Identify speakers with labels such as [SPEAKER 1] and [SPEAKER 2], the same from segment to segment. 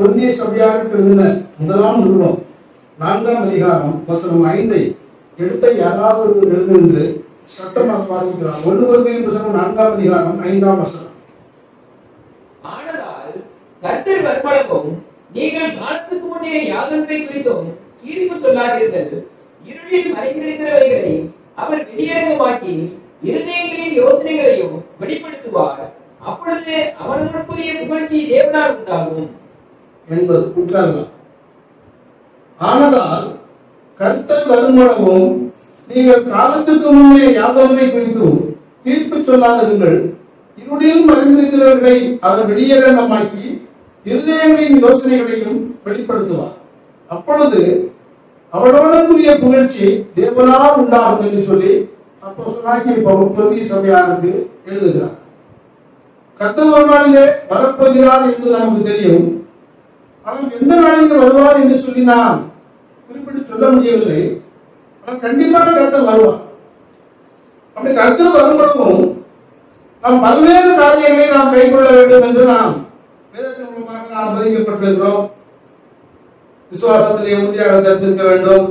[SPEAKER 1] பொருந்திய சபையாருக்கு எழுதின முதலாம் நிறுவனம் நான்காம் அதிகாரம் வசனம் ஐந்தை எடுத்த யாராவது ஒருவர் எழுது என்று சட்டமாக வாசிக்கிறார் ஒன்று பொருந்தியின் புத்தகம் நான்காம் அதிகாரம் ஐந்தாம் வசனம்
[SPEAKER 2] ஆனதால் கர்த்தர் வர்மளவும் நீங்கள் காலத்துக்கு முன்னே யாதொன்றை குறித்தும் தீர்ப்பு சொல்லாதீர்கள் இருளில் மறைந்திருக்கிறவைகளை அவர் வெளியரங்கமாக்கி இருதயங்களின் யோசனைகளையும் வெளிப்படுத்துவார் அப்பொழுது அவர்களுக்குரிய புகழ்ச்சி தேவனால் உண்டாகும்
[SPEAKER 1] என்பது உட்காரலாம் ஆனதால் கர்த்தர் வருமளவும் நீங்கள் காலத்துக்கு முன்னே யாதொன்றை குறித்தும் தீர்ப்பு சொல்லாதீர்கள் இருளில் மறைந்திருக்கிறவர்களை அவர் வெளியரங்கமாக்கி இருதயங்களின் யோசனைகளையும் வெளிப்படுத்துவார் அப்பொழுது அவளோடக்குரிய புகழ்ச்சி தேவனால் உண்டாகும் என்று சொல்லி அப்போ சொன்னாக்கி பொருதி சபையாருக்கு எழுதுகிறார் கர்த்தர் ஒரு நாளிலே வரப்போகிறார் என்று நமக்கு தெரியும் ஆனால் எந்த நாளில் வருவார் என்று சொல்லி நாம் குறிப்பிட்டு சொல்ல முடியவில்லை ஆனால் கண்டிப்பாக கர்த்தர் வருவார் அப்படி கர்த்தர் வரும்பொழுதும் நாம் பல்வேறு காரியங்களை நாம் கைக்கொள்ள வேண்டும் என்று நாம் வேதத்தின் மூலமாக நாம் போதிக்கப்பட்டிருக்கிறோம் விசுவாசத்திலே உறுதியாக தரித்திருக்க வேண்டும்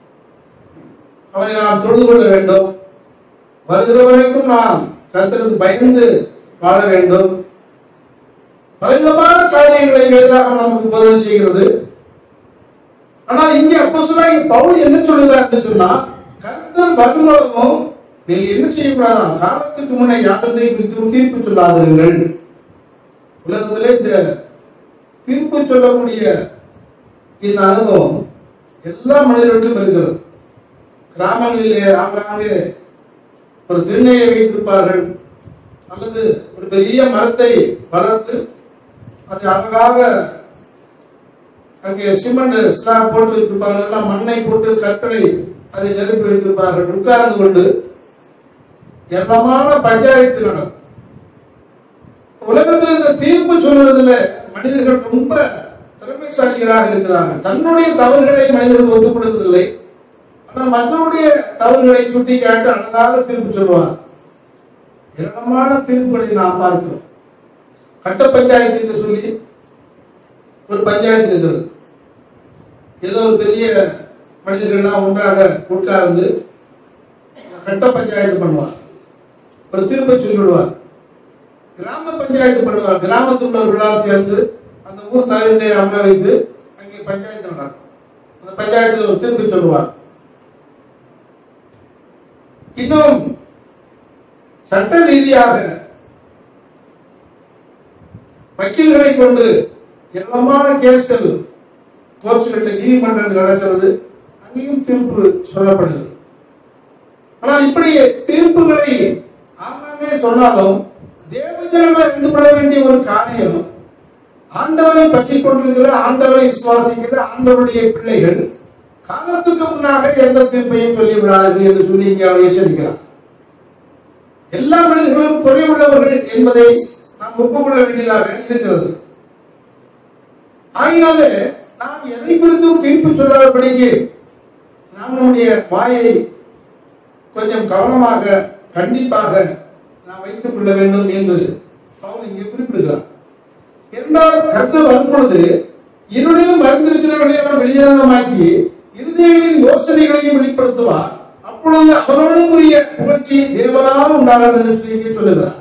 [SPEAKER 1] அவனை நாம் தொழுது கொள்ள வேண்டும் வருகிற வரைக்கும் நாம் கர்த்தருக்கு பயந்து வாழ வேண்டும் பலவிதமான காரியங்களை வேதாக நமக்கு போதனை செய்கிறது ஆனால் இங்கே அப்போ பவுல் என்ன சொல்லுகிறார் என்று சொன்னா கர்த்தர் வருமளவும் நீங்கள் என்ன செய்யக்கூடாதாம் காலத்துக்கு முன்னே யாதனை குறித்தும் தீர்ப்பு சொல்லாதீர்கள் உலகத்திலே இந்த தீர்ப்பு சொல்லக்கூடிய இந்த அனுபவம் எல்லா மனிதர்களுக்கும் இருக்கிறது கிராமங்களிலே ஆங்காங்கே ஒரு திண்ணையை வைத்திருப்பார்கள் அல்லது ஒரு பெரிய மரத்தை வளர்த்து அதை அழகாக அங்கே சிமெண்ட் ஸ்லாப் போட்டு வைத்திருப்பார்கள் எல்லாம் மண்ணை போட்டு கற்களை அதை நிரப்பி வைத்திருப்பார்கள் உட்கார்ந்து கொண்டு ஏராளமான பஞ்சாயத்து நடக்கும் உலகத்தில் இந்த தீர்ப்பு சொல்வதில் மனிதர்கள் ரொம்ப திறமைசாலிகளாக இருக்கிறார்கள் தன்னுடைய தவறுகளை மனிதர்கள் ஒத்துக்கொள்வதில்லை ஆனால் மற்றவருடைய தவறுகளை சுட்டி காட்டி அழகாக தீர்ப்பு சொல்வார் ஏராளமான தீர்ப்புகளை நாம் பார்க்கிறோம் கட்ட பஞ்சாயத்து என்று சொல்லி ஒரு பஞ்சாயத்து இருக்கிறது ஏதோ ஒரு பெரிய மனிதர்கள்லாம் ஒன்றாக உட்கார்ந்து கட்ட பஞ்சாயத்து பண்ணுவார் ஒரு தீர்ப்பை சொல்லிவிடுவார் கிராம பஞ்சாயத்து பண்ணுவார் கிராமத்தில் உள்ளவர்களால் சேர்ந்து அந்த ஊர் தலைவரை அமர வைத்து அங்கே பஞ்சாயத்து நடக்கும் அந்த பஞ்சாயத்தில் ஒரு தீர்ப்பை சொல்லுவார் இன்னும் சட்ட ரீதியாக வக்கீல்களை கொண்டு ஏராளமான கேஸ்கள் கோர்ட்ஸ்களில் நீதிமன்றங்கள் நடக்கிறது அங்கேயும் தீர்ப்பு சொல்லப்படுகிறது ஆனால் இப்படி தீர்ப்புகளை ஆங்காங்கே சொன்னாலும் தேவஜனங்கள் அறிந்து கொள்ள வேண்டிய ஒரு காரியம் ஆண்டவரை பற்றி கொண்டிருக்கிற ஆண்டவரை விசுவாசிக்கிற ஆண்டவருடைய பிள்ளைகள் காலத்துக்கு முன்னாக எந்த தீர்ப்பையும் சொல்லிவிடாதீர்கள் என்று சொல்லி இங்கே அவர் எச்சரிக்கிறார் எல்லா மனிதர்களும் குறைவுள்ளவர்கள் என்பதை நாம் ஒப்புக்கொள்ள வேண்டியதாக இருக்கிறது ஆகினாலே நாம் எதை குறித்தும் தீர்ப்பு சொல்லாதபடிக்கு நாம் நம்முடைய வாயை கொஞ்சம் கவனமாக கண்டிப்பாக நாம் வைத்துக் கொள்ள வேண்டும் என்று பவுல் இங்கே குறிப்பிடுகிறார் என்றால் கருத்து வரும்பொழுது இருளிலும் மறைந்திருக்கிறவர்களை அவர் வெளியரங்கமாக்கி இருதயங்களின் யோசனைகளையும் வெளிப்படுத்துவார் அப்பொழுது அவனோடுக்குரிய புகழ்ச்சி தேவனால் உண்டாகும் என்று சொல்லி இங்கே சொல்லுகிறார்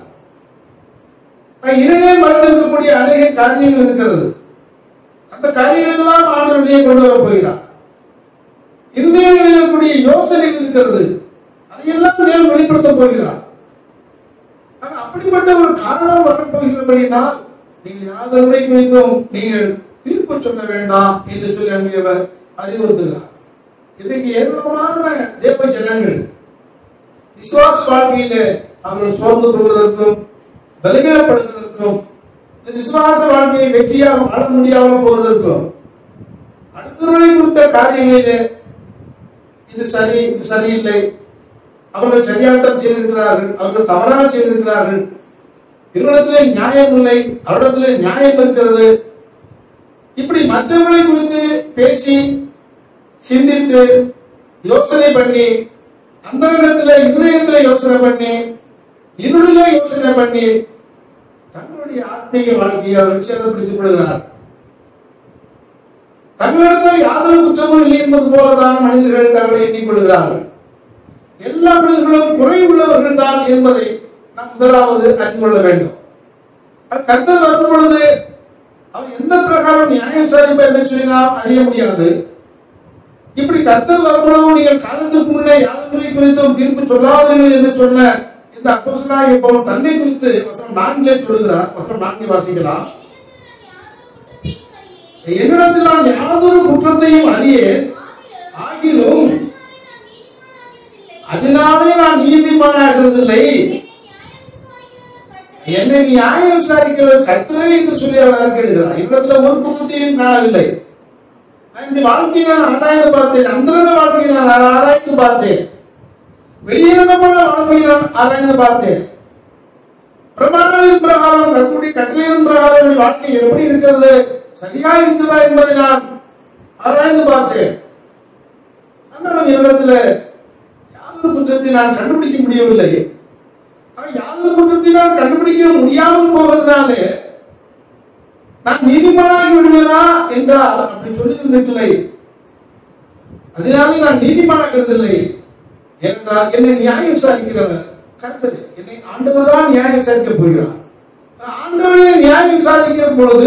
[SPEAKER 1] இருளே மறைந்திருக்கக்கூடிய அநேக காரியங்கள் இருக்கிறது அந்த காரியங்கள் எல்லாம் ஆண்டு வெளியே கொண்டு வர போகிறார் இருதயங்களில் இருக்கக்கூடிய யோசனைகள் இருக்கிறது அதையெல்லாம் தேவன் வெளிப்படுத்த போகிறார் ஆக அப்படிப்பட்ட ஒரு காரணம் வரப்போகிறபடினால் நீங்கள் யாதொன்றை குறித்தும் நீங்கள் தீர்ப்பு சொல்ல வேண்டாம் என்று சொல்லி அங்கே அவர் அறிவுறுத்துகிறார் இன்றைக்கு ஏராளமான தேவ ஜனங்கள் விசுவாச வாழ்க்கையிலே அவர்கள் சோர்ந்து போவதற்கும் பலவீனப்படுவதற்கும் இந்த விசுவாச வாழ்க்கையை வெற்றியாக வாழ முடியாமல் போவதற்கும் அடுத்தவர்களை குறித்த காரியங்களிலே இது சரி இது சரியில்லை அவர்கள் சரியாகத்தான் செய்திருக்கிறார்கள் அவர்கள் தவறாக செய்திருக்கிறார்கள் இவரிடத்திலே நியாயம் இல்லை அவரிடத்திலே நியாயம் இருக்கிறது இப்படி மற்றவர்களை குறித்து பேசி சிந்தித்து யோசனை பண்ணி அந்த இடத்துல இருதயத்துல யோசனை பண்ணி இருளில யோசனை பண்ணி தங்களுடைய ஆத்மீக வாழ்க்கையை அவர்கள் சேதப்படுத்திக் கொள்கிறார் தங்களிடத்தில் யாதொரு குற்றமும் இல்லை என்பது போலதான் மனிதர்கள் தங்களை எண்ணிக்கொள்கிறார்கள் எல்லா மனிதர்களும் குறை உள்ளவர்கள் தான் என்பதை நாம் முதலாவது அறிந்து கொள்ள வேண்டும் அது கர்த்தர் வரும் பொழுது அவர் எந்த பிரகாரம் நியாயம் விசாரிப்பார் என்று சொல்லி நாம் அறிய முடியாது இப்படி கர்த்தர் வரும்பொழுது நீங்கள் காலத்துக்கு முன்னே யாதொன்றை குறித்தும் தீர்ப்பு சொல்லாதீர்கள் என்று சொன்ன இந்த அப்போஸ்தலனாகிய பவுல் தன்னை குறித்து வசனம் நான்கிலே சொல்லுகிறார் வசனம் நான்கை வாசிக்கலாம் என்னிடத்தில் நான் யாதொரு குற்றத்தையும் அறியேன் ஆகிலும் அதனாலே நான் நீதிமானாகிறதில்லை என்னை நியாயம் விசாரிக்கிறது கர்த்தரே என்று சொல்லி அவர் அறிக்கையிடுகிறார் இவ்விடத்துல ஒரு குற்றத்தையும் காணவில்லை நான் இந்த வாழ்க்கையை நான் ஆராய்ந்து பார்த்தேன் அந்தரங்க வாழ்க்கையை நான் ஆராய்ந்து பார்த்தேன் வெளியிறங்கமான வாழ்க்கையை நான் ஆராய்ந்து பார்த்தேன் பிரமாணங்களின் பிரகாரம் கற்குடி கட்டளையின் பிரகாரம் என்னுடைய வாழ்க்கை எப்படி இருக்கிறது சரியா இருக்கிறதா என்பதை நான் ஆராய்ந்து பார்த்தேன் ஆனால் என்னிடத்துல யாதொரு குற்றத்தை நான் கண்டுபிடிக்க முடியவில்லை ஆக யாதொரு குற்றத்தை நான் கண்டுபிடிக்க முடியாமல் போவதனாலே நான் நீதிமானாகி விடுவேனா என்றால் அப்படி சொல்லியிருந்திருக்கலை அதனாலே நான் நீதிமானாகிறதில்லை ஏனென்றால் என்னை நியாயம் விசாரிக்கிறவர் கர்த்தர் என்னை ஆண்டவர் தான் நியாயம் விசாரிக்க போகிறார் ஆண்டவரை நியாயம் விசாரிக்கிற பொழுது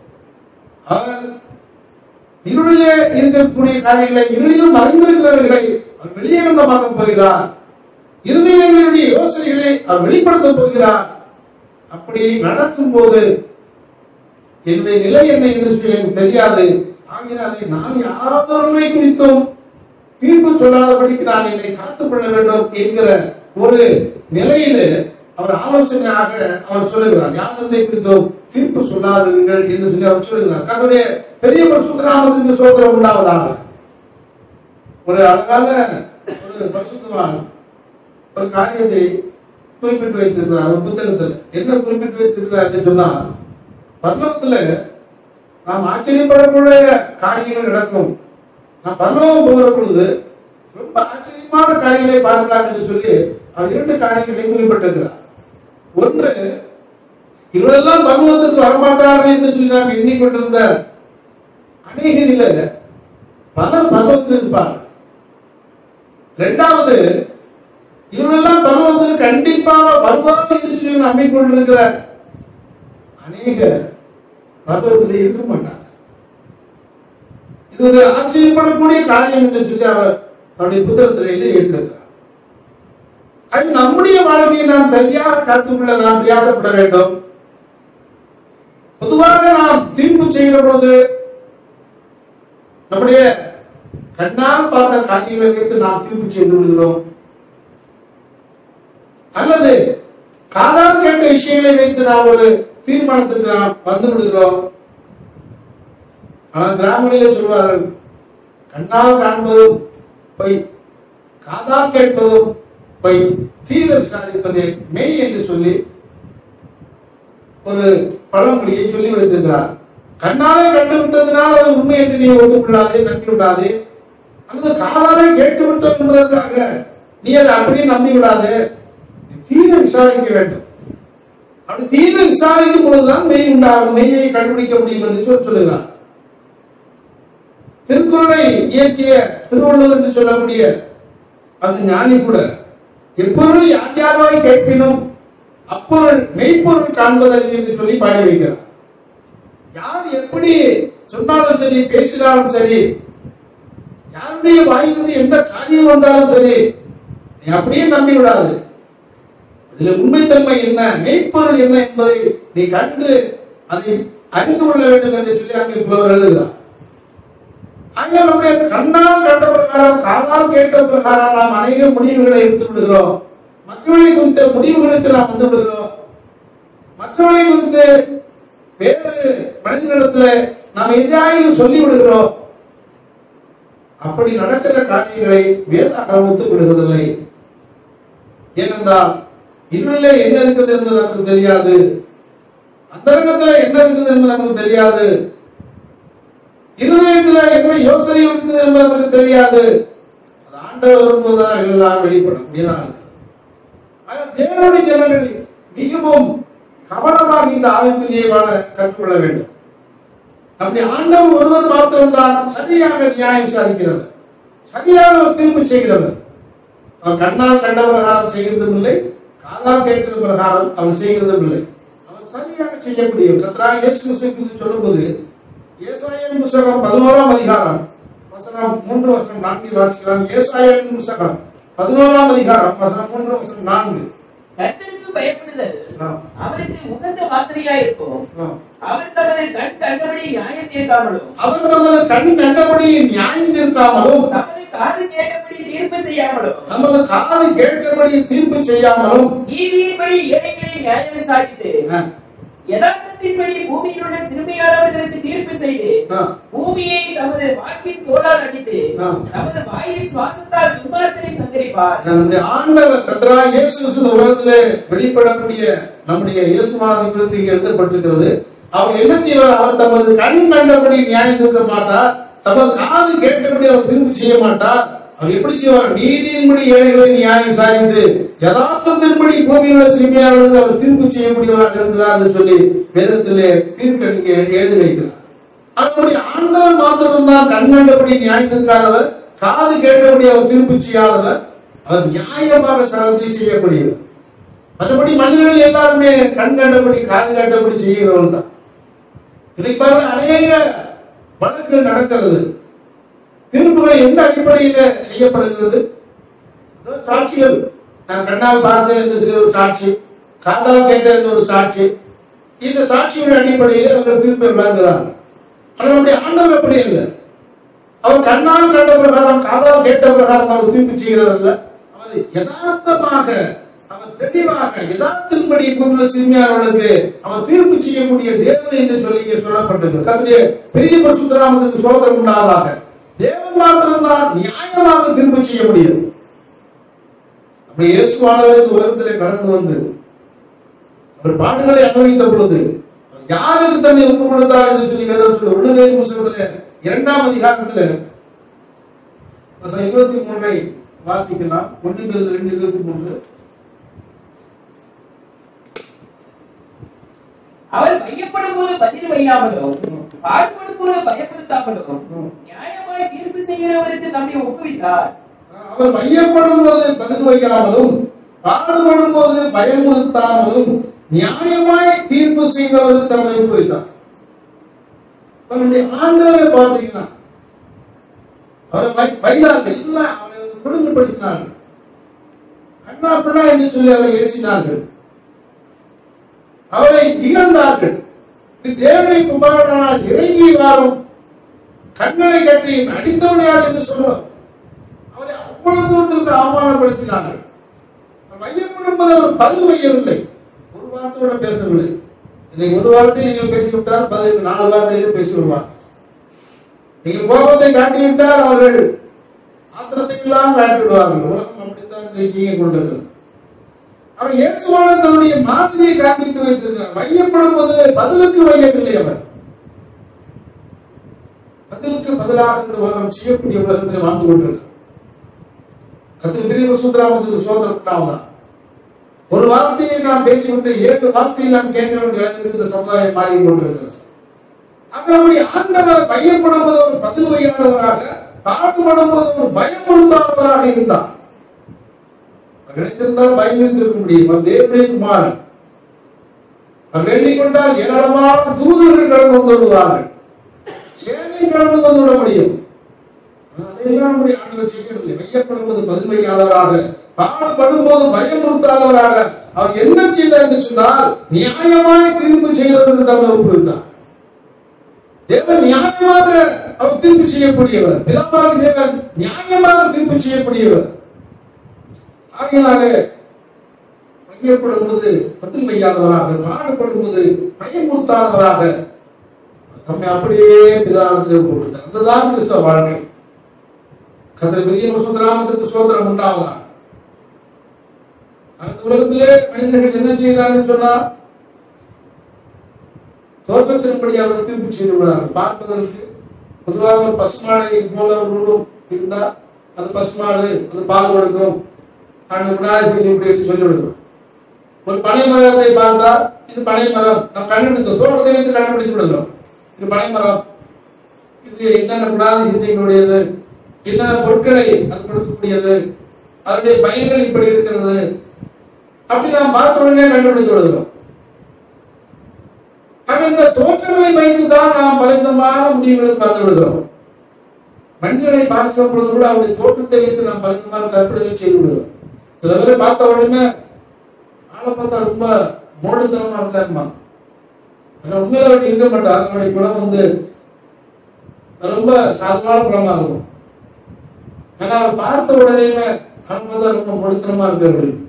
[SPEAKER 1] அவர் இருளிலே இருக்கக்கூடிய காரியங்களை இருளிலும் மறைந்திருக்கிறவர்களை அவர் வெளியேறமாக போகிறார் இருதயங்களுடைய யோசனைகளை அவர் வெளிப்படுத்த போகிறார் அப்படி நடக்கும் போது என்னுடைய நிலை என்ன என்று சொல்லி எனக்கு தெரியாது ஆகினாலே நான் யாரொருவரை குறித்தும் தீர்ப்பு சொல்லாதபடிக்கு நான் என்னை காத்துக் கொள்ள வேண்டும் என்கிற ஒரு நிலையில அவர் ஆலோசனையாக அவர் சொல்லுகிறார் யாதொன்றை குறித்தும் தீர்ப்பு சொல்லாதீர்கள் என்று சொல்லி அவர் சொல்லுகிறார் தன்னுடைய பெரிய பரிசுத்தராமத்திற்கு சோதரம் உண்டாவதாக ஒரு அழகான ஒரு பரிசுத்தவான் ஒரு காரியத்தை குறிப்பிட்டு வைத்திருக்கிறார் ஒரு புத்தகத்தில் என்ன குறிப்பிட்டு வைத்திருக்கிறார் என்று சொன்னால் பரலோகத்துல நாம் ஆச்சரியப்படக்கூடிய காரியங்கள் நடக்கும் நாம் பரலோகம் போகிற பொழுது ரொம்ப ஆச்சரியமான காரியங்களை பார்க்கலாம் என்று சொல்லி அவர் இரண்டு காரியங்களை குறிப்பிட்டிருக்கிறார் ஒன்று இவரெல்லாம் பரலோகத்துக்கு வரமாட்டார்கள் என்று சொல்லி நாம் எண்ணிக்கொண்டிருந்த அநேகரில பலர் பரலோகத்தில் இருப்பார்கள் இரண்டாவது இவரெல்லாம் பரலோகத்துக்கு கண்டிப்பாக வருவார்கள் என்று சொல்லி நம்பிக்கொண்டிருக்கிற அநேக பருவத்தில் இருக்க மாட்டார் இது ஒரு ஆச்சரியப்படக்கூடிய காரியம் என்று சொல்லி அவர் அவருடைய புத்தகத்தில் எழுதியிருக்கிறார் அது நம்முடைய வாழ்க்கையை நாம் சரியாக கற்றுக்கொள்ள நாம் பிரயாசப்பட வேண்டும் பொதுவாக நாம் தீர்ப்பு செய்கிற பொழுது நம்முடைய கண்ணால் பார்த்த காரியங்களை வைத்து நாம் தீர்ப்பு செய்து விடுகிறோம் அல்லது காதால் கேட்ட விஷயங்களை வைத்து நாம் ஒரு தீர்மானத்துக்கு நாம் வந்து விடுகிறோம் ஆனால் கிராமங்களிலே சொல்வார்கள் கண்ணால் காண்பதும் பொய் காதால் கேட்பதும் பொய் தீர விசாரிப்பதே மெய் என்று சொல்லி ஒரு பழமொழியை சொல்லி வைத்திருக்கிறார் கண்ணாலே கண்டு விட்டதுனால் அது உண்மை என்று நீ ஒத்துக்கொள்ளாதே நம்பி விடாதே அல்லது காதாலே கேட்டு விட்டோம் என்பதற்காக நீ அதை அப்படியே நம்பி விடாதே தீர விசாரிக்க வேண்டும் அப்படி தீர விசாரிக்கும் பொழுதுதான் மெய் உண்டாகும் மெய்யை கண்டுபிடிக்க முடியும் என்று சொல்லி சொல்லுகிறார் திருக்குறளை இயற்றிய திருவள்ளுவர் என்று சொல்லக்கூடிய அந்த ஞானி கூட எப்பொருள் யார் யார்வாய் கேட்பினும் அப்பொருள் மெய்ப்பொருள் காண்பதறிவு என்று சொல்லி பாடி வைக்கிறார் யார் எப்படி சொன்னாலும் சரி பேசினாலும் சரி யாருடைய வாயிலிருந்து எந்த காரியம் வந்தாலும் சரி நீ அப்படியே நம்பி விடாது இதுல உண்மைத்தன்மை என்ன மெய்ப்பொருள் என்ன என்பதை நீ கண்டு அதை அறிந்து கொள்ள வேண்டும் என்று சொல்லி அங்கே புலவர் எழுதுகிறார் ஆகிய நம்முடைய கண்ணால் கண்ட பிரகாரம் காதால் கேட்ட பிரகாரம் நாம் அநேக முடிவுகளை எடுத்து விடுகிறோம் மற்றவர்களை குறித்த முடிவுகளுக்கு நாம் வந்து விடுகிறோம் மற்றவர்களை குறித்து வேறு மனிதனிடத்துல நாம் எதையாவது சொல்லி விடுகிறோம் அப்படி நடக்கிற காரியங்களை வேதாகம் ஒத்துக் விடுவதில்லை ஏனென்றால் இருளிலே என்ன இருக்குது என்று நமக்கு தெரியாது அந்தரங்கத்துல என்ன இருக்குது என்று நமக்கு தெரியாது இருதயத்துல என்ன யோசனை இருக்குது என்று நமக்கு தெரியாது அது ஆண்டவர் வரும்போதுதான் எல்லாம் வெளிப்படும் அப்படிதான் இருக்கு ஆனால் தேவனுடைய ஜனங்கள் மிகவும் கவனமாக இந்த ஆவிக்குரியை வாழ கற்றுக்கொள்ள வேண்டும் நம்முடைய ஆண்டவர் ஒருவர் மாத்திரம்தான் சரியாக நியாயம் விசாரிக்கிறவர் சரியாக ஒரு தீர்ப்பு செய்கிறவர் அவர் கண்ணால் கண்ட பிரகாரம் செய்கிறதும் இல்லை காதால் கேட்கிற பிரகாரம் அவர் செய்கிறதும் இல்லை அவர் சரியாக செய்யக்கூடியவர் கர்த்தராகிய இயேசு கிறிஸ்து குறித்து சொல்லும்போது ஏசாயன் புஸ்தகம் பதினோராம் அதிகாரம் வசனம் மூன்று வசனம் நான்கு வாசிக்கலாம் ஏசாயன் புஸ்தகம் பதினோராம் அதிகாரம் வசனம் மூன்று வசனம் நான்கு
[SPEAKER 2] கர்த்தருக்கு பயப்படுதல்
[SPEAKER 1] ஆ,
[SPEAKER 2] அவருக்கு உகந்த வாசனையா இருக்கும்
[SPEAKER 1] ஆ.
[SPEAKER 2] அவர் தமது கண் கண்டபடி நியாயம் தீர்க்காமலும்
[SPEAKER 1] அவர் தமது கண் கண்டபடி நியாயம் தீர்க்காமலும்
[SPEAKER 2] தமது காது கேட்டபடி தீர்ப்பு செய்யாமலும்
[SPEAKER 1] தமது காது கேட்டபடி தீர்ப்பு செய்யாமலும்
[SPEAKER 2] நீதியின்படி ஏழைகளை நியாயம் விசாரித்து
[SPEAKER 1] ஆ,
[SPEAKER 2] யதார்த்தத்தின்படி பூமியில் உள்ள சிறுமையானவர்களுக்கு தீர்ப்பு செய்து
[SPEAKER 1] ஆ,
[SPEAKER 2] பூமியை தமது வாக்கின் தோளால் அடித்து
[SPEAKER 1] ஆ.
[SPEAKER 2] தமது வாயின் சுவாசத்தால் துன்மார்த்தனை சந்தரிப்பார்
[SPEAKER 1] நம்முடைய ஆண்டவர் கத்ரா இயேசு கிறிஸ்து இந்த உலகத்திலே வெளிப்படக்கூடிய நம்முடைய இயேசுவானது குறித்து இங்கே எழுதப்பட்டிருக்கிறது அவர் என்ன செய்வார் அவர் தமது கண் கண்டபடி நியாயம் தீர்க்க மாட்டார் தமது காது கேட்டபடி அவர் திரும்பி செய்ய மாட்டார் அவர் எப்படி செய்வார் நீதியின்படி ஏழைகளை நியாயம் விசாரித்து யதார்த்தத்தின்படி பூமியில் உள்ள சிறுமியாளர்களுக்கு அவர் தீர்ப்பு செய்யக்கூடியவராக இருக்கிறார் என்று சொல்லி வேதத்திலே தீர்ப்பு இங்கே எழுதி வைக்கிறார் அவருடைய ஆண்டவர் மாத்திரம்தான் கண் கண்டபடி நியாயம் நிற்காதவர் காது கேட்டபடி அவர் தீர்ப்பு செய்யாதவர் அவர் நியாயமாக சகலத்தை செய்யக்கூடியவர் மற்றபடி மனிதர்கள் எல்லாருமே கண் கண்டபடி காது கேட்டபடி செய்கிறவர்கள் தான் இன்னைக்கு பாருங்க அநேக வழக்குகள் நடக்கிறது தீர்ப்புகள் எந்த அடிப்படையில செய்யப்படுகிறது ஏதோ சாட்சிகள் நான் கண்ணால் பார்த்தேன் என்று சொல்லி ஒரு சாட்சி காதால் கேட்டேன் என்று ஒரு சாட்சி இந்த சாட்சியின் அடிப்படையில் அவர்கள் தீர்ப்பை வழங்குகிறார்கள் ஆனால் நம்முடைய ஆண்டவர் அப்படி இல்லை அவர் கண்ணால் கண்ட பிரகாரம் காதால் கேட்ட பிரகாரம் அவர் தீர்ப்பு செய்கிறார் அல்ல அவர் யதார்த்தமாக அவர் தெளிவாக யதார்த்தத்தின்படி இங்குள்ள சிறுமியாளர்களுக்கு அவர் தீர்ப்பு செய்யக்கூடிய தேவன் என்று சொல்லி இங்கே சொல்லப்பட்டது கத்திரிய பெரிய பரிசுத்தராமத்துக்கு சோதரம் உண்டாவதாக தேவன் மாத்திரம்தான் நியாயமாக தீர்ப்பு செய்ய முடியும் அப்படி இயேசுவானவர் இந்த உலகத்திலே கடந்து வந்து அவர் பாடுகளை அனுபவித்த பொழுது அவர் யாருக்கு தன்னை ஒப்பு கொடுத்தார் என்று சொல்லி வேதம் சொல்ல உடனே புஸ்தகத்துல இரண்டாம் அதிகாரத்துல வசனம் இருபத்தி மூன்றை வாசிக்கலாம் ஒன்று ரெண்டு இருபத்தி மூன்று
[SPEAKER 2] அவர் மையப்படும் போது பதில் வையாமலும் பாடுபடும் போது பயப்படுத்தாமலும்
[SPEAKER 1] ம்.
[SPEAKER 2] நியாயமாய் தீர்ப்பு செய்கிறவருக்கு தம்மை ஒப்புவித்தார்
[SPEAKER 1] அவர் மையப்படும் போது பதில் வைக்காமலும் பாடுபடும் போது பயமுறுத்தாமலும் நியாயமாய் தீர்ப்பு செய்தவர் தம்மை ஒப்புவித்தார் அவருடைய ஆண்டவரை பார்த்தீங்கன்னா அவரை வை- வைத்தார்கள் எல்லாம் அவரை கொடுமைப்படுத்தினார்கள் கண்ணா பின்னா என்று சொல்லி அவரை ஏசினார்கள் அவரை இகழ்ந்தார்கள் இது தேவனை குமாரனால் இறங்கி வாரும் கண்களை கட்டி அடித்தவன் யார் என்று சொல்லலாம் அவரை அவ்வளவு தூரத்திற்கு அவமானப்படுத்தினார்கள் அவர் வையப்படும் போது அவர் பதில் வையவில்லை ஒரு வார்த்தையோட பேசவில்லை இன்னைக்கு ஒரு வார்த்தை நீங்கள் பேசிவிட்டால் பதில் நாலு வார்த்தையிலும் பேசி விடுவார் நீங்கள் கோபத்தை காட்டிவிட்டால் அவர்கள் ஆத்திரத்தை எல்லாம் காட்டி விடுவார்கள் உலகம் அப்படித்தான் இன்றைக்கு இயங்கிக் கொண்டிருக்கிறது அவர் இயேசுவான தன்னுடைய மாதிரியை காண்பித்து வைத்திருக்கிறார் வையப்படும் போது பதிலுக்கு வையவில்லை அவர் பதிலுக்கு பதிலாக இந்த உலகம் செய்யக்கூடிய உலகத்தில் வாழ்ந்து கொண்டிருக்கிறார் கத்திரி பெரிய சுந்தராமத்துக்கு சோதனை உண்டாவதா ஒரு வார்த்தையை நாம் பேசிவிட்டு ஏழு வார்த்தையில் நாம் கேட்க வேண்டிய அளவிற்கு இந்த சமுதாயம் மாறி கொண்டிருக்கிறது அவர் நம்முடைய ஆண்டவர் பயப்படும் போது அவர் பதில் வையாதவராக தாழ்வுபடும் போது அவர் பயமுறுத்தாதவராக இருந்தார் அவர் நினைத்திருந்தால் பயந்திருக்க முடியும் அவர் தேவனுடைய குமாரன் அவர் எண்ணிக்கொண்டால் ஏராளமான தூதர்கள் கடந்து வந்து விடுவார்கள் சேனை கடந்து வந்து விட முடியும் ஆனால் அதையெல்லாம் நம்முடைய ஆண்டவர் செய்யவில்லை வையப்படும்போது பதில் வையாதவராக பாடுபடும் போது பயமுறுத்தாதவராக அவர் என்ன செய்தார் என்று சொன்னால் நியாயமாய் தீர்ப்பு செய்வதற்கு தம்மை ஒப்புவித்தார் தேவன் நியாயமாக அவர் தீர்ப்பு செய்யக்கூடியவர் பிதாவாக தேவன் நியாயமாக தீர்ப்பு செய்யக்கூடியவர் ஆகையினாலே வையப்படும் போது பதில் வையாதவராக பாடுபடும் போது பயமுறுத்தாதவராக தம்மை அப்படியே பிதாவுக்கு கொடுத்தார் அதுதான் கிறிஸ்தவ வாழ்க்கை கத்திர பெரிய சுந்தராமத்திற்கு சோதரம் உண்டாவதா அந்த உலகத்திலே மனிதர்கள் என்ன செய்கிறார்கள் சொன்னா தோற்றத்தின்படி அவர்கள் தீர்ப்பு செய்து விடுவார்கள் பார்ப்பதற்கு பொதுவாக ஒரு பசுமாடை போல ஒரு உருவம் இருந்தா அது பசுமாடு அது பால் கொடுக்கும் அந்த விநாயகர் இப்படி என்று சொல்லி விடுவோம் ஒரு பனை மரத்தை பார்த்தா இது பனை மரம் நாம் கண்டுபிடித்தோம் தோட்டத்தை வைத்து கண்டுபிடித்து விடுகிறோம் இது பனை மரம் இது என்னென்ன குணாதிசயத்தினுடையது என்னென்ன பொருட்களை அது கொடுக்கக்கூடியது அதனுடைய பயன்கள் இப்படி இருக்கிறது அப்படி நாம் பார்த்த உடனே கண்டுபிடித்து விடுகிறோம் ஆக இந்த தோற்றங்களை வைத்து தான் நாம் பலவிதமான முடிவுகளுக்கு வந்து விடுகிறோம் மனிதனை பார்க்கும் பொழுது கூட அவருடைய தோற்றத்தை வைத்து நாம் பலவிதமான கற்பனைகள் செய்து விடுகிறோம் சில பேரை பார்த்த உடனே ஆளை பார்த்தா ரொம்ப மோடுத்தனமா இருக்காருமா ஆனா உண்மையில அப்படி இருக்க மாட்டார் அவருடைய குணம் வந்து ரொம்ப சாதாரண குணமா இருக்கும் ஆனா அவர் பார்த்த உடனே அவங்க பார்த்தா ரொம்ப மோடுத்தனமா இருக்கு அப்படின்னு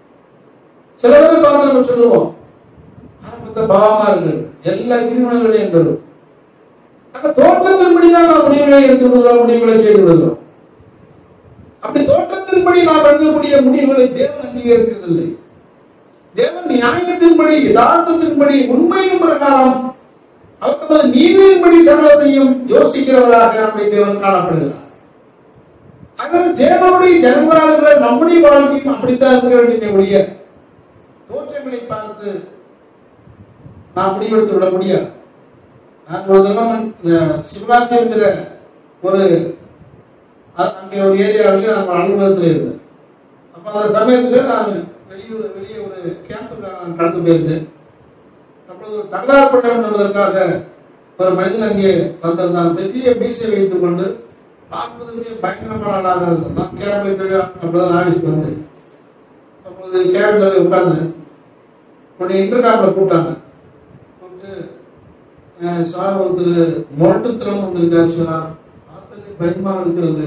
[SPEAKER 1] சில பேரை பார்த்து நம்ம சொல்லுவோம் ஆனா பார்த்தா பாவமா இருக்கு எல்லா கிரிமினல்களையும் தரும் அப்ப தோற்றத்தின்படி தான் நாம் முடிவுகளை எடுத்து விடுகிறோம் முடிவுகளை செய்து விடுகிறோம் அப்படி தோற்றத்தின்படி நாம் எடுக்கக்கூடிய முடிவுகளை தேவன் அங்கீகரிக்கிறதில்லை தேவன் நியாயத்தின்படி யதார்த்தத்தின்படி உண்மையின் பிரகாரம் அவர் தமது நீதியின்படி சகலத்தையும் யோசிக்கிறவராக நம்முடைய தேவன் காணப்படுகிறார் அதனால தேவனுடைய ஜனங்களாக இருக்கிற நம்முடைய வாழ்க்கையும் அப்படித்தான் இருக்க வேண்டிய ஒழிய தோற்றங்களை பார்த்து நான் முடிவெடுத்து விட முடியாது நான் ஒரு தடவை அஹ், சிவகாசி என்கிற ஒரு அ- அங்கே ஒரு ஏரியாவில் நான் அலுவலகத்தில் இருந்தேன் அப்போ அந்த சமயத்தில் நான் வெளியூர் வெளியே ஒரு கேம்புக்காக நான் கடந்து போயிருந்தேன் அப்பொழுது ஒரு தகராறு பண்ண என்பதற்காக ஒரு மனிதன் அங்கே வந்திருந்தான் பெரிய மீசை வைத்துக் கொண்டு பார்ப்பதற்கு பயங்கரமான ஆளாக இருந்தான் நான் கேபிள் அப்படிதான் ஆஃபீஸ்க்கு வந்தேன் அப்பொழுது கேபிளில் உட்கார்ந்தேன் உடனே இன்டர்காமில் கூப்பிட்டாங்க கூப்பிட்டு அஹ், சார் ஒருத்தர் முரட்டுத்தனம் வந்திருக்காரு சார் பார்த்ததுக்கு பயமா இருக்கிறது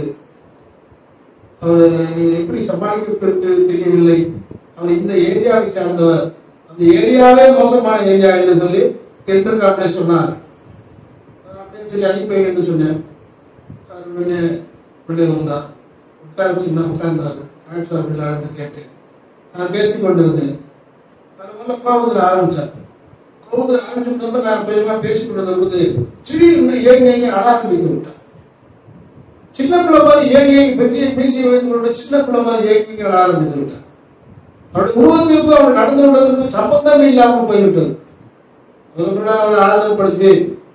[SPEAKER 1] அவர் நீங்கள் எப்படி சமாளிக்கிறது தெரியவில்லை அவர் இந்த ஏரியாவை சார்ந்தவர் அந்த ஏரியாவே மோசமான ஏரியா என்று சொல்லி இன்டர்காம்ல சொன்னார் நான் அப்படியே சரி அனுப்பி வைங்க என்று சொன்னேன் அவர் உடனே உள்ளே வந்தார் உட்கார வச்சுன்னா உட்கார்ந்தார் ஆயிரத்தி அப்படின்னு கேட்டேன் நான் பேசிக் கொண்டிருந்தேன் அவர் முதல்ல கோபத்தில் ஆரம்பிச்சார் கோபத்தில் ஆரம்பிச்சுட்டு நான் பெரியமா பேசிக் கொண்டிருந்த போது திடீர்னு ஏங்க ஏங்க அழ ஆரம்பித்து விட்டார் சின்ன பிள்ளை மாதிரி ஏங்கி ஏங்கி பெரிய மீசியை வைத்துக் கொண்டு சின்ன பிள்ளை மாதிரி ஏங்கி ஏங்கி அழ ஆரம்பித்து விட்டார் அவருடைய உருவத்திற்கும் அவர் நடந்து கொண்டதற்கும் சம்பந்தமே இல்லாமல் போய்விட்டது அதுக்கப்புறம் அவர் ஆறுதல்படுத்தி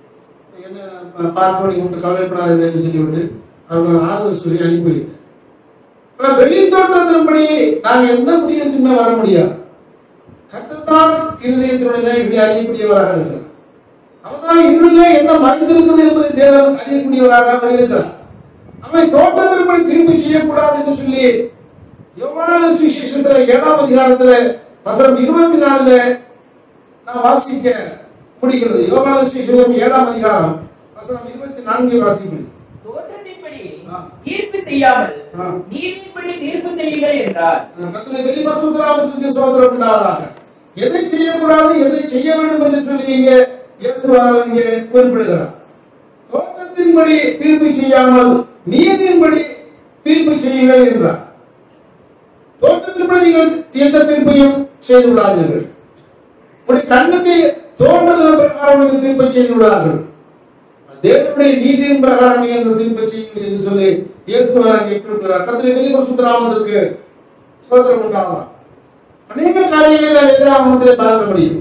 [SPEAKER 1] என்ன பார்ப்போம் நீங்க ஒன்றும் கவலைப்படாது என்று சொல்லிவிட்டு அவர்கள் ஆறுதல் சொல்லி அனுப்பி வைத்தேன் ஆனா வெளி தோற்றத்தின்படி நாம் எந்த முடிவுக்குமே வர முடியாது கர்த்தர்தான் இருதயத்துடனே இப்படி அறியக்கூடியவராக இருக்கிறார் அவர்தான் இருளிலே என்ன மறைந்திருக்கிறது என்பதை தேவன் அறியக்கூடியவராக அவர் இருக்கிறார் அவை தோற்றத்தின்படி திருப்பி செய்யக்கூடாது என்று சொல்லி யோவான சுவிசேஷத்துல ஏழாம் அதிகாரத்துல வசனம் இருபத்தி நாலுல நான் வாசிக்க முடிகிறது யோவான சுவிசேஷம் ஏழாம் அதிகாரம் வசனம் இருபத்தி நான்கு வாசிக்கிறேன்
[SPEAKER 2] தோற்றத்தின்படி
[SPEAKER 1] ஆ.
[SPEAKER 2] தீர்ப்பு செய்யாமல்
[SPEAKER 1] ஆ.
[SPEAKER 2] நீதியின்படி தீர்ப்பு செய்யுங்கள் என்றார்
[SPEAKER 1] கத்தனை வெளிப்பசுத்தராமத்திற்கு சோதரம் உண்டாவதாக எதை செய்யக்கூடாது எதை செய்ய வேண்டும் என்று சொல்லி இங்கே இயேசு இங்கே குறிப்பிடுகிறார் தோற்றத்தின்படி தீர்ப்பு செய்யாமல் நீதியின்படி தீர்ப்பு செய்யுங்கள் என்றார் தோற்றத்தின்படி நீங்கள் எந்த தீர்ப்பையும் செய்து விடாதீர்கள் உடைய கண்ணுக்கு தோன்றுகிற பிரகாரம் நீங்கள் தீர்ப்பை செய்து விடார்கள் தேவனுடைய நீதியின் பிரகாரம் நீங்கள் அந்த தீர்ப்பை செய்யுங்கள் என்று சொல்லி இயேசுவார் அங்கே குறிப்பிடுகிறார் கத்திரை வெளிப்பசுத்தராமத்திற்கு ஸ்தோத்திரம் உண்டாவா அநேக காரியங்களை நான் வேதாகமத்திலே பார்க்க முடியும்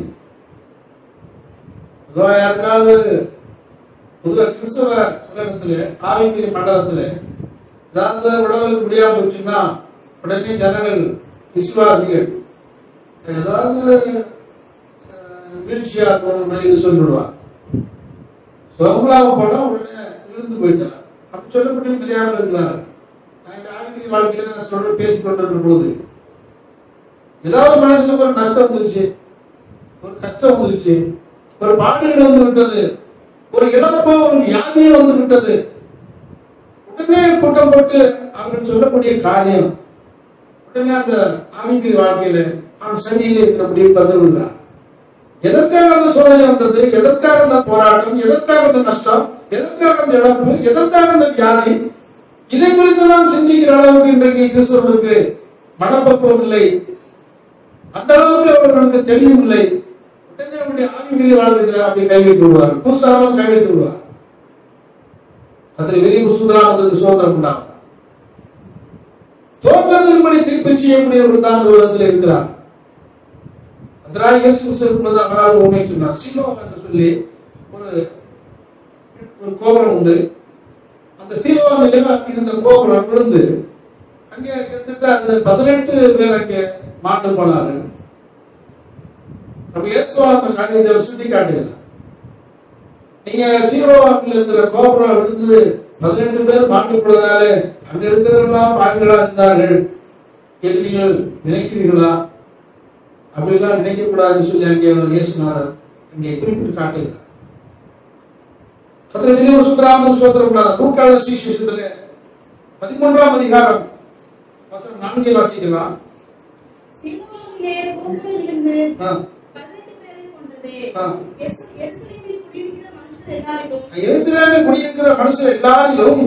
[SPEAKER 1] பொதுவா யாருக்காவது பொதுவாக கிறிஸ்தவ உலகத்திலே ஆவிக்குரிய மண்டலத்திலே ஏதாவது உடலுக்கு முடியாம போச்சுன்னா உடனே ஜனங்கள் விசுவாசிகள் ஏதாவது வீழ்ச்சியா இருக்கணும் சொல்லிவிடுவார் சோமலாக போனா உடனே விழுந்து போயிட்டார் அப்படி சொல்லப்பட்டு தெரியாமல் இருக்கிறார் நான் இந்த ஆவிக்குரிய வாழ்க்கையில நான் சொல்ற பேசிக் கொண்டிருக்கிற பொழுது ஏதாவது மனசுல ஒரு நஷ்டம் வந்துருச்சு ஒரு கஷ்டம் வந்துருச்சு ஒரு பாடுகள் வந்து விட்டது ஒரு இழப்போ ஒரு வியாதியோ வந்து விட்டது உடனே கூட்டம் போட்டு அவர்கள் சொல்லக்கூடிய காரியம் உடனே அந்த ஆவிக்குரிய வாழ்க்கையில அவன் சரியில்லை என்ற முடிவு வந்து விடுகிறார் எதற்காக அந்த சோதனை வந்தது எதற்காக அந்த போராட்டம் எதற்காக அந்த நஷ்டம் எதற்காக அந்த இழப்பு எதற்காக அந்த வியாதி இதை குறித்து நாம் சிந்திக்கிற அளவுக்கு இன்றைக்கு கிறிஸ்தவர்களுக்கு மனப்பக்குவம் இல்லை அந்த அளவுக்கு அவர்களுக்கு தெளிவும் இல்லை உடனே அவருடைய ஆவிக்குரிய வாழ்க்கையில அப்படி கைவிட்டு விடுவார் புதுசாகவும் கைவிட்டு விடுவார் அதில் வெளியே சுந்தராமத்துக்கு சோதனம் உண்டாகும் தோற்றத்தின்படி தீர்ப்பு செய்யக்கூடியவர்கள் தான் இந்த உலகத்தில் இருக்கிறார் அதனால் இயேசு இருக்கும்போது அவரால் உண்மை சொன்னார் சிலோம் என்று சொல்லி ஒரு ஒரு கோபுரம் உண்டு அந்த சீலோனில இருந்த கோபுரம் விழுந்து அங்கே கிட்டத்தட்ட அந்த பதினெட்டு பேர் அங்கே மாண்டு போனார்கள் நம்ம இயேசுவா அந்த காரியத்தை அவர் சுட்டி காட்டுகிறார் நீங்க சீரோவாக்கில் இருக்கிற கோபுரம் விழுந்து பதினெட்டு பேர் மாண்டு போனதுனால அங்க இருக்கிறவங்களாம் பாவிகளா இருந்தார்கள் என்று நீங்கள் நினைக்கிறீர்களா அப்படிலாம் நினைக்க கூடாதுன்னு சொல்லி அங்கே அவர் இயேசுநாதர் அங்கே குறிப்பிட்டு காட்டுகிறார் கத்திர விரிவு சுத்தராமன் சோதரப்படாத நூற்றாண்டு சுவிசேஷத்துல பதிமூன்றாம் அதிகாரம் வசனம் நான்கே வாசிக்கலாம்
[SPEAKER 3] சிலுவையிலே கோபுரத்திலிருந்து
[SPEAKER 1] ஆ.
[SPEAKER 3] பதினெட்டு பேரை கொன்றது.
[SPEAKER 1] ஆ.
[SPEAKER 3] எருச- எருசலேமில் குடியிருக்கிற மனுஷர் எல்லாரிலும்
[SPEAKER 1] எருசலேமில் குடியிருக்கிற மனுஷர் எல்லாரிலும்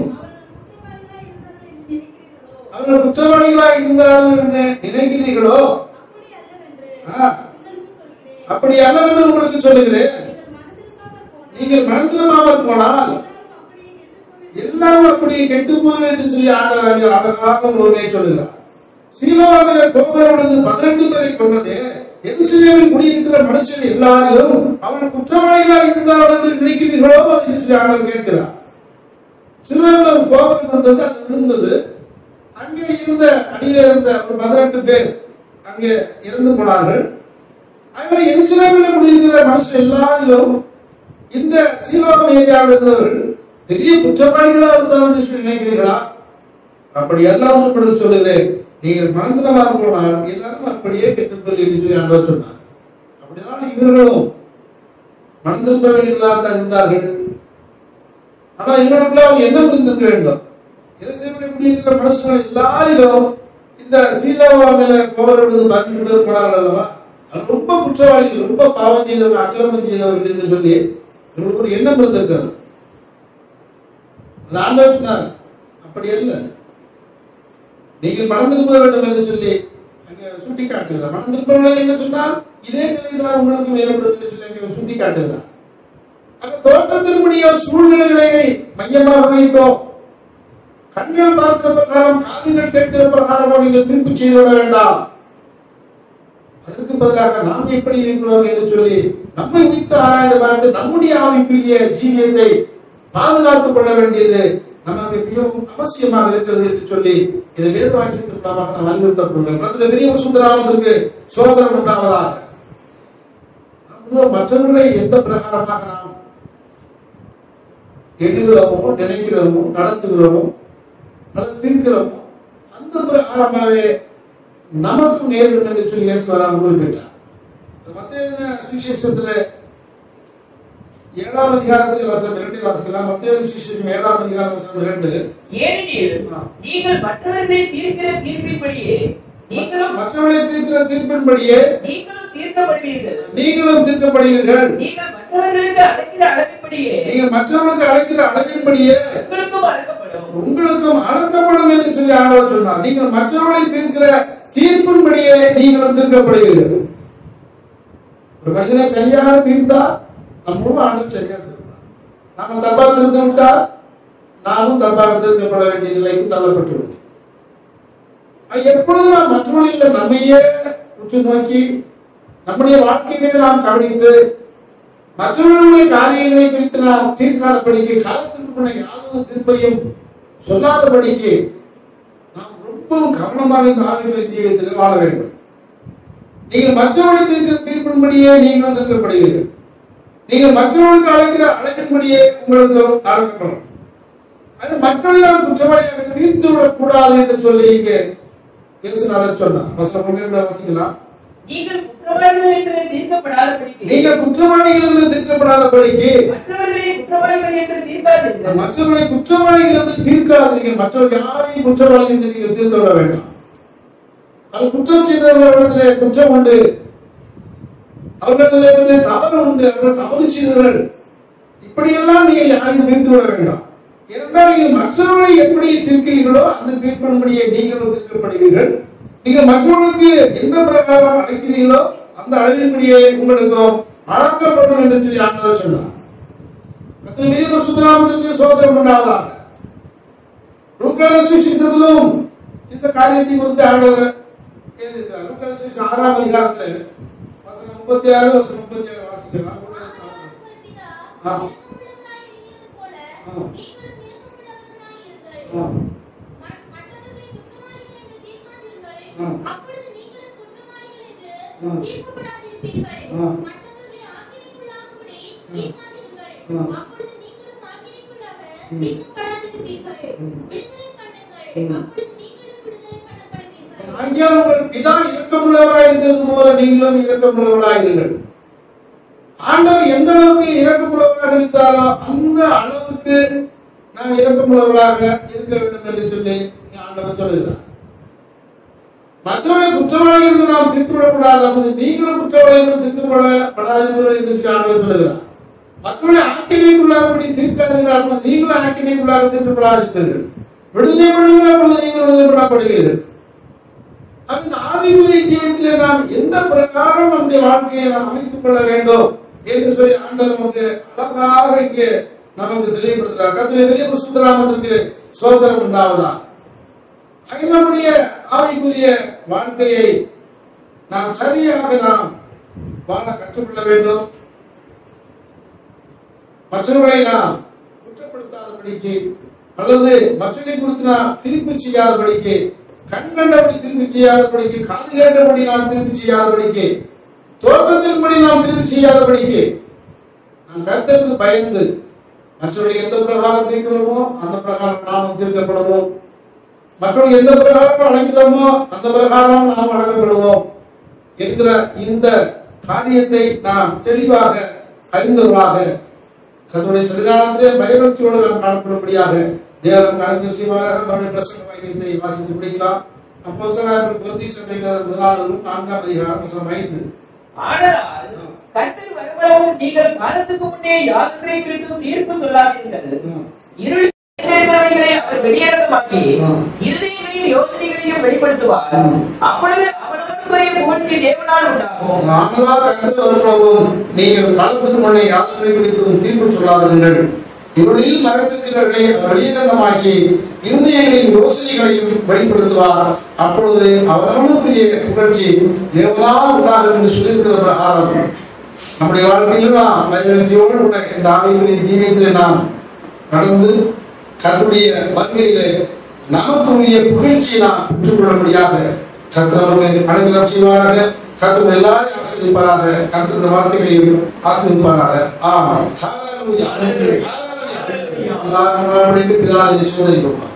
[SPEAKER 3] அவர்கள் குற்றவாளிகளாய் இருந்தார்கள் என்று நினைக்கிறீர்களோ?
[SPEAKER 1] அவர்கள் குற்றவாளிகளா இருந்தார்கள்
[SPEAKER 3] அப்படி அல்லவென்று
[SPEAKER 1] அப்படி அல்லவென்று உங்களுக்கு சொல்லுகிறேன்
[SPEAKER 3] நீங்கள் மனதிற்காக போனால்
[SPEAKER 1] நீங்கள் மனந்திரமாமல் போனால்
[SPEAKER 3] எல்லாரும் அப்படியே கெட்டுப்
[SPEAKER 1] எல்லாரும் அப்படி கெட்டு
[SPEAKER 3] போய்
[SPEAKER 1] போய் என்று சொல்லி ஆண்டவர் அங்கே அழகாக ஒருவனை சொல்லுகிறார் சீலோவில கோபுரம் விழுந்து பதினெட்டு பேரை கொண்டது எருசலேமில் குடியிருக்கிற மனுஷர் எல்லாரிலும் அவர்கள் குற்றவாளிகளாக இருந்தார்கள் என்று நினைக்கிறீர்களோ என்று சொல்லி ஆண்டவர் கேட்கிறார் சிலரில் ஒரு கோபம் வந்தது அது விழுந்தது அங்கே இருந்த அடியில் இருந்த ஒரு பதினெட்டு பேர் அங்கே இறந்து போனார்கள் அதனால எருசலேமில் குடியிருக்கிற மனுஷர் எல்லாரிலும் இந்த சீலோம் ஏரியாவில் இருந்தவர்கள் பெரிய குற்றவாளிகளா இருந்தார்கள் என்று சொல்லி நினைக்கிறீர்களா அப்படி எல்லாம் உங்களுக்கு சொல்லுகிறேன் நீங்கள் மனந்திரமாக போனால் எல்லாரும் அப்படியே கெட்டுப்பது என்று சொல்லி ஆண்டவர் சொன்னார் அப்படினால் இவர்களும் மனந்திருப்ப வேண்டியவர்களாக தான் இருந்தார்கள் ஆனா இவர்களுக்குள்ள அவங்க என்ன புரிந்திருக்க வேண்டும் எருசலேமில் குடியிருக்கிற மனுஷர்கள் எல்லாரிலும் இந்த சீலாவா மேல கோவரோடு பதினெட்டு பேர் போனார்கள் அல்லவா அது ரொம்ப குற்றவாளிகள் ரொம்ப பாவம் செய்தவர்கள் அக்கிரமம் செய்தவர்கள் என்று சொல்லி இவங்களுக்கு ஒரு எண்ணம் இருந்திருக்கிறது அது ஆண்டவர் சொன்னார் அப்படி அல்ல நீங்கள் மனம் திரும்ப வேண்டும் என்று சொல்லி அங்கே சுட்டி காட்டுகிறார் மனம் திரும்ப என்ன சொன்னால் இதே நிலைதான் உங்களுக்கு ஏற்படும் என்று சொல்லி அங்கே சுட்டி காட்டுகிறார் அந்த தோற்றத்தின்படிய சூழ்நிலைகளை மையமாக வைத்தோ கண்கள் பார்க்கிற பிரகாரம் காதுகள் கேட்கிற பிரகாரம் நீங்கள் தீர்ப்பு செய்துவிட வேண்டாம் அதற்கு பதிலாக நாம் எப்படி இருக்கிறோம் என்று சொல்லி நம்மை வைத்து ஆராய்ந்து பார்த்து நம்முடைய ஆவிக்குரிய ஜீவியத்தை பாதுகாத்துக் கொள்ள வேண்டியது நமக்கு மிகவும் அவசியமாக இருக்கிறது என்று சொல்லி இது வேத வாக்கியத்தின் மூலமாக நாம் வலியுறுத்தப்படுகிறோம் அதில் பெரிய ஒரு சுந்தராமத்திற்கு சோதனம் உண்டாவதாக நாம் மற்றவர்களை எந்த பிரகாரமாக நாம் எண்ணுகிறோமோ நினைக்கிறோமோ நடத்துகிறோமோ அதை தீர்க்கிறோமோ அந்த பிரகாரமாகவே நமக்கும் நேரிடும் என்று சொல்லி இயேசுவராம் குறிப்பிட்டார் மத்திய சுவிசேஷத்துல ஏழாம் அதிகாரத்தில் வசனம் இரண்டை வாசிக்கலாம் மத்திய சுவிசேஷம் ஏழாம் அதிகாரம் வசனம் இரண்டு
[SPEAKER 2] ஏனெனில்
[SPEAKER 1] ஆ.
[SPEAKER 2] நீங்கள் மற்றவர்களை தீர்க்கிற தீர்ப்பின்படியே நீங்களும்
[SPEAKER 1] மற்றவர்களை தீர்க்கிற தீர்ப்பின்படியே
[SPEAKER 2] நீங்களும் தீர்க்கப்படுவீர்கள்
[SPEAKER 1] நீங்களும் தீர்க்கப்படுவீர்கள்
[SPEAKER 2] நீங்கள் மற்றவர்களுக்கு அழைக்கிற அளவின்படியே
[SPEAKER 1] நீங்கள் மற்றவர்களுக்கு அழைக்கிற அளவின்படியே
[SPEAKER 2] உங்களுக்கும் அழைக்கப்படும்
[SPEAKER 1] உங்களுக்கும் அழைக்கப்படும் என்று சொல்லி ஆண்டவர் சொன்னார் நீங்கள் மற்றவர்களை தீர்க்கிற தீர்ப்பின்படியே நீங்களும் தீர்க்கப்படுவீர்கள் ஒரு மனிதனை சரியாக தீர்த்தா நம்மளும் ஆண்டவர் சரியாக தீர்ப்பார் நாம தப்பா தீர்த்து விட்டா நாமும் தப்பாக தீர்க்கப்பட வேண்டிய நிலைக்கு தள்ளப்பட்டு விடும் அது எப்பொழுது நாம் மற்றவர்களில் நம்மையே உற்று நோக்கி நம்முடைய வாழ்க்கையை நாம் கவனித்து மற்றவர்களுடைய காரியங்களை குறித்து நாம் தீர்க்காதபடிக்கு காலத்திற்கு முன்ன யாதொரு தீர்ப்பையும் சொல்லாதபடிக்கு நாம் ரொம்பவும் கவனமாக இந்த ஆவிகளை ஜீவியத்தில் வாழ வேண்டும் நீங்கள் மற்றவர்களை தீர்க்கிற தீர்ப்பின்படியே நீங்களும் தீர்க்கப்படுவீர்கள் நீங்கள் மற்றவர்களுக்கு அழைக்கிற அழைப்பின்படியே உங்களுக்கு அழைக்கப்படும் அது மற்றவர்களை நாம் குற்றவாளியாக தீர்த்து விடக்கூடாது என்று சொல்லி இங்கே இயேசுநாதர் சொன்னார் வசனம் ஒன்றில் வாசிக்கலாம்
[SPEAKER 2] நீங்கள் குற்றவாளிகள் என்று தீர்க்கப்படாதபடிக்கு
[SPEAKER 1] நீங்கள் குற்றவாளிகள் என்று தீர்க்கப்படாதபடிக்கு
[SPEAKER 2] மற்றவர்களை குற்றவாளிகள் என்று தீர்க்காதீர்கள்
[SPEAKER 1] மற்றவர்களை குற்றவாளிகள் என்று தீர்க்காதீர்கள் மற்றவர்கள் யாரையும் குற்றவாளிகள் என்று நீங்கள் தீர்த்து விட வேண்டாம் அது குற்றம் செய்தவர்களிடத்திலே குற்றம் உண்டு அவர்களிடத்திலே தவறு உண்டு அவர்கள் தவறு செய்தவர்கள் இப்படியெல்லாம் நீங்கள் யாரையும் தீர்த்து விட வேண்டாம் ஏனென்றால் நீங்கள் மற்றவர்களை எப்படி தீர்க்கிறீர்களோ அந்த தீர்ப்பின்படியே நீங்களும் தீர்க்கப்படுவீர்கள் நீங்கள் மற்றவர்களுக்கு எந்த பிரகாரம் அழைக்கிறீர்களோ அந்த அளவின்படியே உங்களுக்கும் அளக்கப்படும் என்று சொல்லி ஆண்டவர் சொன்னார் கர்த்தர் மீது சுத்தராமத்திற்கு சோதரம் உண்டாவதாக லூக்கான சுவிசேஷத்திலும் இந்த காரியத்தை குறித்து ஆண்டவர் எழுதியிருக்கிறார் லூக்கான சுவிசேஷம் ஆறாம் அதிகாரத்தில் வசனம் முப்பத்தி ஆறு வசனம் முப்பத்தி ஏழு வாசிக்கலாம் ஆ. ஆ. ஆ.
[SPEAKER 4] மற்- மற்றவர்களை குற்றவாளிகள் என்று தீர்க்காதீர்கள்.
[SPEAKER 1] ஆ.
[SPEAKER 4] அப்பொழுது நீங்களும் குற்றவாளிகள் என்று
[SPEAKER 1] ஆ.
[SPEAKER 4] தீர்க்கப்படாதிருப்பீர்கள்.
[SPEAKER 1] ஆ.
[SPEAKER 4] மற்றவர்களை ஆக்கினைக்குள்ளாகும்படி
[SPEAKER 1] ஆ.
[SPEAKER 4] தீர்க்காதீர்கள்.
[SPEAKER 1] ஆ.
[SPEAKER 4] அப்பொழுது நீங்களும் ஆக்கினைக்குள்ளாக
[SPEAKER 1] ம்.
[SPEAKER 4] தீர்க்கப்படாதிருப்பீர்கள்.
[SPEAKER 1] ம்.
[SPEAKER 4] விடுதலை பண்ணுங்கள்.
[SPEAKER 1] ம்.
[SPEAKER 4] அப்பொழுது நீங்களும் விடுதலை பண்ணப்படுவீர்கள்.
[SPEAKER 1] ஆகியால் உங்கள் பிதா இரக்கமுள்ளவராய் இருந்தது போல நீங்களும் இரக்கமுள்ளவராய் இருங்கள் ஆண்டவர் எந்த அளவுக்கு இரக்கமுள்ளவராக இருக்கிறாரோ அந்த அளவுக்கு நாம் இரக்கமுள்ளவர்களாக இருக்க வேண்டும் என்று சொல்லி இங்கே ஆண்டவர் சொல்லுகிறார் மற்றவர்களை குற்றவாளி என்று நாம் தீர்த்துவிடக்கூடாது அல்லது நீங்களும் குற்றவாளி என்று தீர்க்கப்படப்படாதீர்கள் என்று சொல்லி ஆண்டவர் சொல்லுகிறார் மற்றவர்களை ஆக்கினைக்குள்ளாகப்படி தீர்க்காதீர்கள் அல்லது நீங்களும் ஆக்கினைக்குள்ளாக தீர்க்கப்படாதீர்கள் விடுதலை பண்ணுங்கள் அப்பொழுது நீங்கள் விடுதலை பண்ணப்படுவீர்கள் அந்த ஆவிக்குரிய ஜீவனத்திலே நாம் எந்த பிரகாரம் நம்முடைய வாழ்க்கையை நாம் அமைத்துக் கொள்ள வேண்டும் என்று சொல்லி ஆண்டவர் நமக்கு அழகாக இங்கே நமக்கு தெளிவுபடுத்துகிறார் கத்திலே பெரிய சுத்தராமத்திற்கு சோதரம் உண்டாவதா அது நம்முடைய ஆவிக்குரிய வாழ்க்கையை நாம் சரியாக நாம் வாழ கற்றுக்கொள்ள வேண்டும் மற்றவர்களை நாம் குற்றப்படுத்தாதபடிக்கு அல்லது மற்றவர்களை குறித்து நாம் திருப்பி செய்யாதபடிக்கு கண் கண்டபடி திருப்பி செய்யாதபடிக்கு காது கேட்டபடி நாம் திருப்பி செய்யாதபடிக்கு தோற்றத்தின்படி நாம் திருப்பி செய்யாதபடிக்கு நாம் கருத்திற்கு பயந்து மற்றவர்கள் எந்த பிரகாரம் தீர்க்கிறோமோ அந்த பிரகாரம் நாம் தீர்க்கப்படுவோம் மற்றவர்கள் எந்த பிரகாரம் அழைக்கிறோமோ அந்த பிரகாரம் நாம் வழங்கப்படுவோம் என்கிற இந்த காரியத்தை நாம் தெளிவாக அறிந்தவர்களாக கத்தோடைய சன்னிதானத்திலே பயபக்தியோடு நாம் காணப்படும்படியாக தேவன் காரியம் செய்வாராக நம்முடைய பிரசங்க வாக்கியத்தை வாசித்து பிடிக்கலாம் அப்போ சொன்னார் பொருத்தி சபையினர் முதலாளர் நான்காம் அதிகாரம் வசனம் ஐந்து
[SPEAKER 2] ஆதலால் கர்த்தர் வருவளவும் நீங்கள் காலத்துக்கு முன்னே யாதொன்றை குறித்தும் தீர்ப்பு சொல்லாதீர்கள்
[SPEAKER 1] ம்.
[SPEAKER 2] இருள் நிறைந்தவைகளை அவர் வெளியேறமாக்கி
[SPEAKER 1] ம்.
[SPEAKER 2] இருதயங்களையும் யோசனைகளையும் வெளிப்படுத்துவார் அப்பொழுது அவனவனுக்குரிய புகழ்ச்சி தேவனால் உண்டாகும்
[SPEAKER 1] ஆனதால் கர்த்தர் வருவளவும் நீங்கள் காலத்துக்கு முன்னே யாத்திரை குறித்தும் தீர்ப்பு சொல்லாதீர்கள் இவர்களில் மறைந்திருக்கிறவர்களை அவர் வெளியிடமாக்கி இருதயங்களின் யோசனைகளையும் வெளிப்படுத்துவார் அப்பொழுது அவரவனுக்குரிய புகழ்ச்சி தேவனால் உண்டாகும் என்று சொல்லியிருக்கிற பிரகாரம் நம்முடைய வாழ்க்கையில் நாம் பயணத்தோடு கூட இந்த ஆவிக்குரிய ஜீவியத்தில் நாம் நடந்து கர்த்தருடைய வருகையிலே நமக்குரிய புகழ்ச்சி நாம் பெற்றுக்கொள்ளும்படியாக கர்த்தர் நமக்கு அனுகிரகம் செய்வாராக கர்த்தர் எல்லாரையும் ஆசீர்வதிப்பாராக கர்த்தர் இந்த வார்த்தைகளையும் ஆசீர்வதிப்பாராக ஆமாம் ஹalleluya ஹalleluya எல்லாரும் பிதாவை சோதரிப்போம்